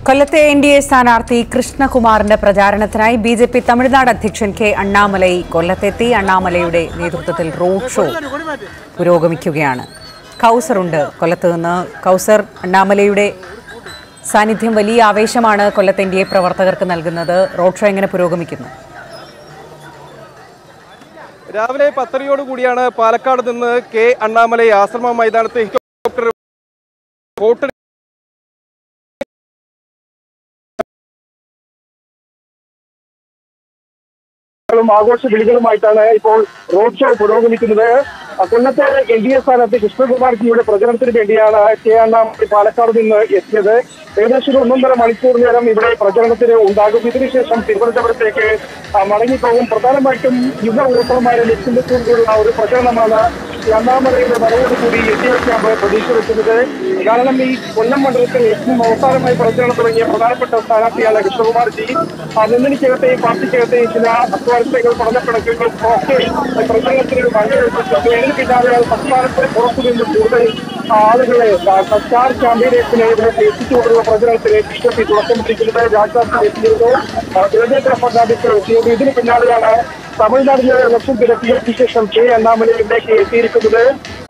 കൊല്ലത്തെ N D A സ്ഥാനാർത്ഥി കൃഷ്ണകുമാറിന്റെ പ്രചാരണത്തിനായി ബി ജെ പി തമിഴ്നാട് അധ്യക്ഷൻ കെ അണ്ണാമലൈ കൊല്ലത്തെത്തി അണ്ണാമലയുടെ നേതൃത്വത്തിൽ റോഡ് ഷോ പുരോഗമിക്കുകയാണ് കൗസറുണ്ട് കൊല്ലത്ത് നിന്ന് കൗസർ അണ്ണാമലയുടെ സാന്നിധ്യം വലിയ ആവേശമാണ് കൊല്ലത്ത് എൻ ഡി എ പ്രവർത്തകർക്ക് നൽകുന്നത് റോഡ് ഷോ എങ്ങനെ പുരോഗമിക്കുന്നു രാവിലെ പത്തരയോട് കൂടിയാണ് പാലക്കാട് നിന്ന് കെ അണ്ണാമലൈ ആശ്രമ മൈതാനത്ത് ഹെലികോപ്റ്റർ വോട്ട് ും ആഘോഷ വിളികളുമായിട്ടാണ് ഇപ്പോൾ റോഡ് ഷോ പുരോഗമിക്കുന്നത് കൊല്ലത്തെ എൻ ഡി എ സ്ഥാനാർത്ഥി കൃഷ്ണകുമാർജിയുടെ പ്രചരണത്തിന് വേണ്ടിയാണ് കെ അണ്ണാമലൈ പാലക്കാട് നിന്ന് എത്തിയത് ഏകദേശം ഒരു ഒന്നൊന്നര മണിക്കൂർ നേരം ഇവിടെ പ്രചരണത്തിന് ഉണ്ടാകും ഇതിനുശേഷം തിരുവനന്തപുരത്തേക്ക് ആ, മടങ്ങിപ്പോകും പ്രധാനമായിട്ടും യുവ വോട്ടർമാരെ ലക്ഷ്യം വെച്ചുകൊണ്ടുള്ള ഒരു പ്രചരണമാണ് ഈ അണ്ണാമലയുടെ വരവോടുകൂടി എൻ ഡി എ ക്യാമ്പ് പ്രതീക്ഷ വെക്കുന്നത് കാരണം ഈ കൊല്ലം മണ്ഡലത്തിൽ ഏറ്റവും അവസാനമായി പ്രചരണം തുടങ്ങിയ പ്രധാനപ്പെട്ട സ്ഥാനാർത്ഥിയാണ് കൃഷ്ണകുമാർജി ആ മുന്നണിക്കകത്തെയും പാർട്ടിക്കകത്തെയും ചില അസ്വാരസ്യങ്ങൾ പഠനപ്പിണക്കുകളും ഒക്കെ പ്രചരണത്തിന് പങ്കെടുത്തിട്ടുണ്ട് ഇതിന് പിന്നാലെ സംസ്ഥാനത്തിന് പുറത്തു നിന്ന് കൂടുതൽ ആളുകളെ ആ, സ്റ്റാർ ക്യാമ്പയിനേഴ്സിനെ ഇതിലേക്ക് എത്തിച്ചുകൊണ്ടുള്ള പ്രചരണത്തിന് ബി ജെ പി തുടക്കം പിടിക്കുന്നത് രാജ്നാഥ് എത്തിയിരുന്നു ആ, ദേവേന്ദ്ര ഫഡ്നാവിസ് എത്തിയത് ഇതിന് പിന്നാലെയാണ് തമിഴ്നാടിലെ ലക്ഷം തിരക്കിയതിനു ശേഷം കെ അണ്ണാമലൈ ഇവിടേക്ക് എത്തിയിരിക്കുന്നത്